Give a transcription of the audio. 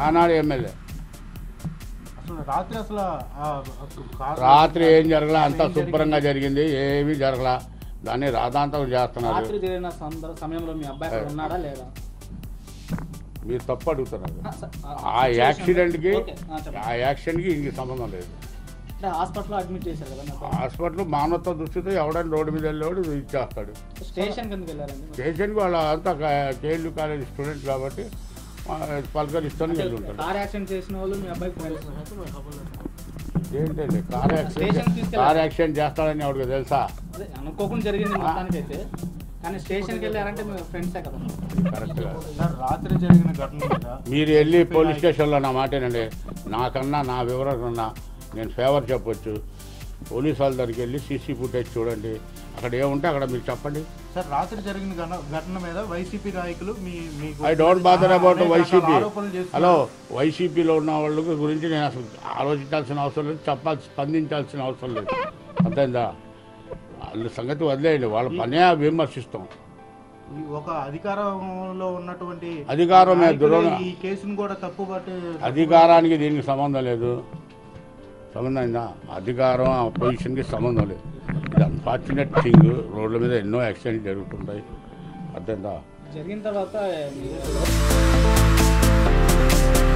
ఆనాడు ఎమ్మెల్యే అసలు రాత్రి అసలు ఆ కారు- రాత్రి ఏం జరగలా అంతా శుభ్రంగా జరిగింది ఏమీ జరగలా దాన్ని రాధాంతం చేస్తున్నారు రాత్రి జరిగిన సందర్భ సమయంలో మీ అబ్బాయి అక్కడ ఉన్నాడా లేదా మీరు తప్పు అడుగుతున్నారు ఆ, స- ఆ, ఆ situation- యాక్సిడెంట్కి ఓకే, ఆ, చెప్పండి. ఆ యాక్సిడెంట్కి ఇంక సంబంధం లేదు అంటే హాస్పిటల్లో అడ్మిట్ చేశారు కదా మీ అబ్బాయి. హాస్పిటల్ మానవత్వ దృష్టితో ఎవడైనా రోడ్డు మీద వెళ్ళేవాడు ఇచ్చేస్తాడు స్టేషన్ కిందకి వెళ్ళారండి స్టేషన్కి వాళ్ళ అంతా కేఎల్యూ కాలేజ్ స్టూడెంట్ కాబట్టి ఆ, పలకరిస్తూనే వెళ్ళి ఉంటాడు కార్ యాక్సిడెంట్ చేసిన వాళ్ళు మీ అబ్బాయికి ఫ్రెండ్స్ ఏంటండి కార్ స్టేషన్కి యాక్సిడెంట్ తీసుకెళ్ళాలి. కార్ యాక్సిడెంట్ చేస్తాడని ఎవరికి తెలుసా అదే అనుకోకుండా జరిగింది మొత్తానికి అయితే కానీ స్టేషన్కి వెళ్ళారంటే మీ ఫ్రెండ్సే కదా కరెక్ట్ కాదు సార్ రాత్రి జరిగిన ఘటన మీద మీరు వెళ్ళి పోలీస్ స్టేషన్లో నా మాటేనండి నాకన్నా నా వివరణ ఉన్నా నేను ఫేవర్ చెప్పొచ్చు పోలీస్ వాళ్ళ దగ్గరికి వెళ్ళి సీసీ ఫుటేజ్ చూడండి అక్కడ ఏముంటే అక్కడ మీరు చెప్పండి సార్ రాత్రి జరిగిన ఘన- ఘటన మీద వైసీపీ నాయకులు మీ మీకు ఐ డోంట్ బాదర్ అబౌట్ అనేక వైసీపీ ఆరోపణలు చేస్తున్నారు. హలో వైసీపీలో ఉన్న వాళ్ళ గురించి నేను అసలు ఆలోచించాల్సిన అవసరం లేదు చెప్పాల్సి స్పందించాల్సిన అవసరం లేదు అర్థమైందా వాళ్ళ సంగతి వదిలేయండి వాళ్ళ పనే విమర్శిస్తాం ఈ ఒక అధికారంలో ఉన్నటువంటి అధికారం మీద నాయకులే దురోణ- ఈ కేసును కూడా తప్పుపట్టి అధికారానికి దీనికి సంబంధం లేదు సంబంధం అయిందా అధికారం ఆ పొజిషన్కి సంబంధం లేదు ఇది అన్ఫార్చునేట్ థింగ్ రోడ్ల మీద ఎన్నో యాక్సిడెంట్ జరుగుతుంటాయి అర్థమైందా జరిగిన తర్వాత మీరు